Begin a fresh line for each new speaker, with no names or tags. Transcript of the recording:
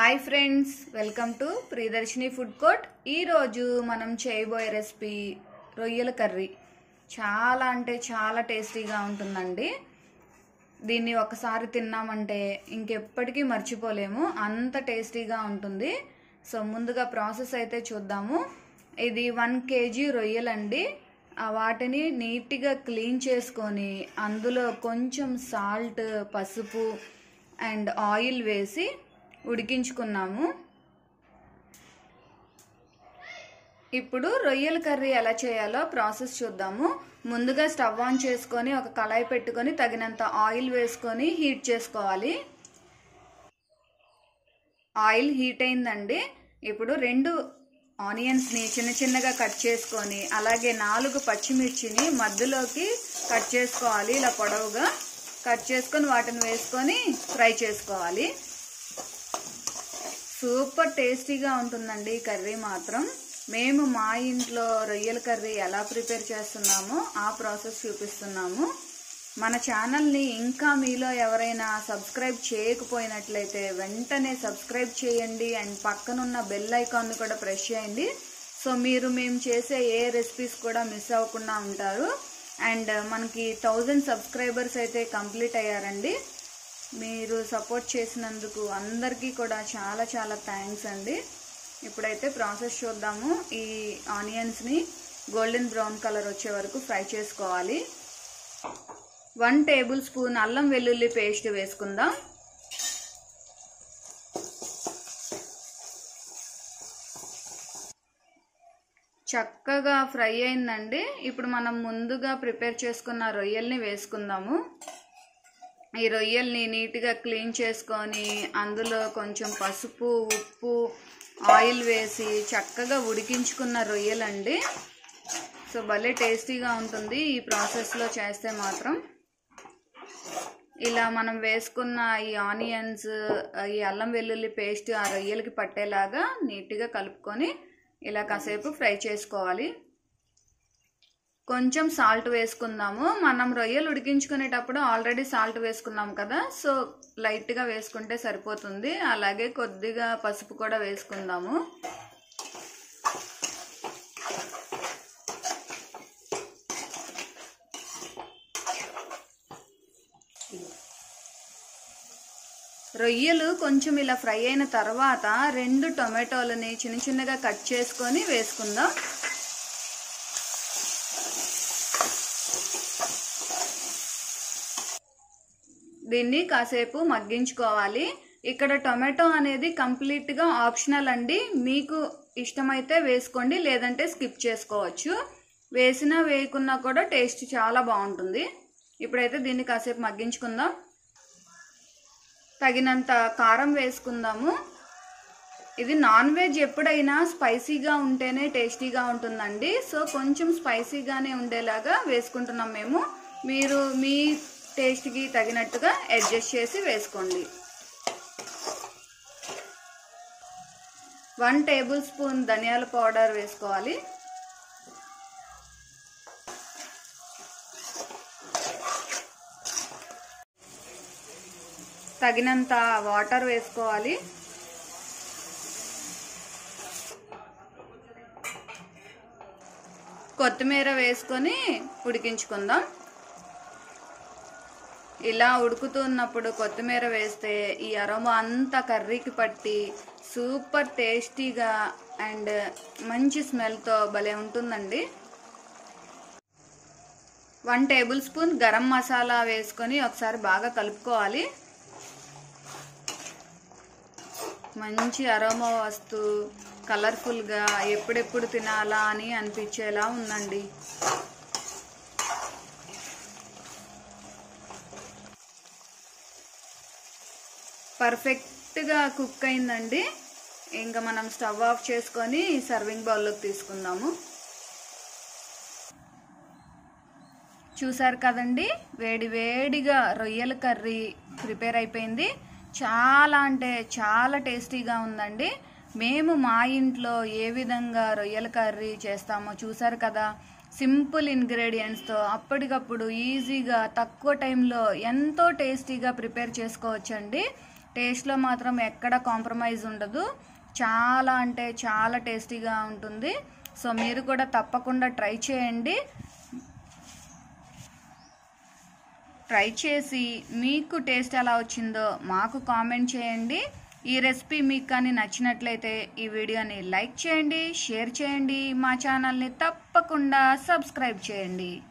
hi friends welcome to Priyadarshini food court ఈరోజు మనం చేయబోయే రెసిపీ రొయ్యల కర్రీ చాలా అంటే చాలా టేస్టీగా ఉంటుందండి దీన్ని ఒకసారి తిన్నామంటే ఇంకెప్పటికీ మర్చిపోలేము అంత టేస్టీగా ఉంటుంది సో ముందుగా ప్రాసెస్ అయితే చూద్దాము ఇది వన్ కేజీ రొయ్యలండి ఆ వాటిని నీట్గా క్లీన్ చేసుకొని అందులో కొంచెం సాల్ట్ పసుపు అండ్ ఆయిల్ వేసి ఉడికించుకున్నాము ఇప్పుడు రొయ్యల కర్రీ ఎలా చేయాలో ప్రాసెస్ చూద్దాము ముందుగా స్టవ్ ఆన్ చేసుకొని ఒక కళాయి పెట్టుకొని తగినంత ఆయిల్ వేసుకొని హీట్ చేసుకోవాలి ఆయిల్ హీట్ అయిందండి ఇప్పుడు రెండు ఆనియన్స్ని చిన్న చిన్నగా కట్ చేసుకొని అలాగే నాలుగు పచ్చిమిర్చిని మధ్యలోకి కట్ చేసుకోవాలి ఇలా పొడవుగా కట్ చేసుకొని వాటిని వేసుకొని ఫ్రై చేసుకోవాలి సూపర్ టేస్టీగా ఉంటుందండి ఈ కర్రీ మాత్రం మేము మా ఇంట్లో రొయ్యల కర్రీ ఎలా ప్రిపేర్ చేస్తున్నామో ఆ ప్రాసెస్ చూపిస్తున్నాము మన ఛానల్ని ఇంకా మీలో ఎవరైనా సబ్స్క్రైబ్ చేయకపోయినట్లయితే వెంటనే సబ్స్క్రైబ్ చేయండి అండ్ పక్కనున్న బెల్ ఐకాన్ని కూడా ప్రెస్ చేయండి సో మీరు మేము చేసే ఏ రెసిపీస్ కూడా మిస్ అవ్వకుండా ఉంటారు అండ్ మనకి థౌజండ్ సబ్స్క్రైబర్స్ అయితే కంప్లీట్ అయ్యారండి మీరు సపోర్ట్ చేసినందుకు అందరికీ కూడా చాలా చాలా థ్యాంక్స్ అండి ఇప్పుడైతే ప్రాసెస్ చూద్దాము ఈ ఆనియన్స్ని గోల్డెన్ బ్రౌన్ కలర్ వచ్చే వరకు ఫ్రై చేసుకోవాలి వన్ టేబుల్ స్పూన్ అల్లం వెల్లుల్లి పేస్ట్ వేసుకుందాం చక్కగా ఫ్రై అయిందండి ఇప్పుడు మనం ముందుగా ప్రిపేర్ చేసుకున్న రొయ్యల్ని వేసుకుందాము ఈ రొయ్యల్ని నీట్గా క్లీన్ చేసుకొని అందులో కొంచెం పసుపు ఉప్పు ఆయిల్ వేసి చక్కగా ఉడికించుకున్న రొయ్యలండి సో భలే టేస్టీగా ఉంటుంది ఈ ప్రాసెస్లో చేస్తే మాత్రం ఇలా మనం వేసుకున్న ఈ ఆనియన్స్ ఈ అల్లం వెల్లుల్లి పేస్ట్ ఆ రొయ్యలకి పట్టేలాగా నీట్గా కలుపుకొని ఇలా కాసేపు ఫ్రై చేసుకోవాలి కొంచెం సాల్ట్ వేసుకుందాము మనం రొయ్యలు ఉడికించుకునేటప్పుడు ఆల్రెడీ సాల్ట్ వేసుకున్నాం కదా సో లైట్గా వేసుకుంటే సరిపోతుంది అలాగే కొద్దిగా పసుపు కూడా వేసుకుందాము రొయ్యలు కొంచెం ఇలా ఫ్రై అయిన తర్వాత రెండు టొమాటోలని చిన్న చిన్నగా కట్ చేసుకొని వేసుకుందాం దీన్ని కాసేపు మగ్గించుకోవాలి ఇక్కడ టొమాటో అనేది కంప్లీట్గా ఆప్షనల్ అండి మీకు ఇష్టమైతే వేసుకోండి లేదంటే స్కిప్ చేసుకోవచ్చు వేసినా వేయకున్నా కూడా టేస్ట్ చాలా బాగుంటుంది ఇప్పుడైతే దీన్ని కాసేపు మగ్గించుకుందాం తగినంత కారం వేసుకుందాము ఇది నాన్ వెజ్ ఎప్పుడైనా స్పైసీగా ఉంటేనే టేస్టీగా ఉంటుందండి సో కొంచెం స్పైసీగానే ఉండేలాగా వేసుకుంటున్నాం మేము మీరు మీ టేస్ట్కి తగినట్టుగా అడ్జస్ట్ చేసి వేసుకోండి వన్ టేబుల్ స్పూన్ ధనియాల పౌడర్ వేసుకోవాలి తగినంత వాటర్ వేసుకోవాలి కొత్తిమీర వేసుకొని ఉడికించుకుందాం ఇలా ఉడుకుతున్నప్పుడు కొత్తిమీర వేస్తే ఈ అరోమా అంతా కర్రీకి పట్టి సూపర్ టేస్టీగా అండ్ మంచి స్మెల్తో భలే ఉంటుందండి one tablespoon garam masala వేసుకొని ఒకసారి బాగా కలుపుకోవాలి మంచి అరోమా వస్తూ కలర్ఫుల్గా ఎప్పుడెప్పుడు తినాలా అని అనిపించేలా ఉందండి పర్ఫెక్ట్గా కుక్ అయిందండి ఇంకా మనం స్టవ్ ఆఫ్ చేసుకొని సర్వింగ్ బౌల్లోకి తీసుకుందాము చూసారు కదండి వేడి వేడిగా రొయ్యల కర్రీ ప్రిపేర్ అయిపోయింది చాలా అంటే చాలా టేస్టీగా ఉందండి మేము మా ఇంట్లో ఏ విధంగా రొయ్యల కర్రీ చేస్తామో చూసారు కదా సింపుల్ ఇంగ్రీడియంట్స్తో అప్పటికప్పుడు ఈజీగా తక్కువ టైంలో ఎంతో టేస్టీగా ప్రిపేర్ చేసుకోవచ్చండి టేస్ట్లో మాత్రం ఎక్కడ కాంప్రమైజ్ ఉండదు చాలా అంటే చాలా టేస్టీగా ఉంటుంది సో మీరు కూడా తప్పకుండా ట్రై చేయండి ట్రై చేసి మీకు టేస్ట్ ఎలా వచ్చిందో మాకు కామెంట్ చేయండి ఈ రెసిపీ మీకు కానీ నచ్చినట్లయితే ఈ వీడియోని లైక్ చేయండి షేర్ చేయండి మా ఛానల్ని తప్పకుండా సబ్స్క్రైబ్ చేయండి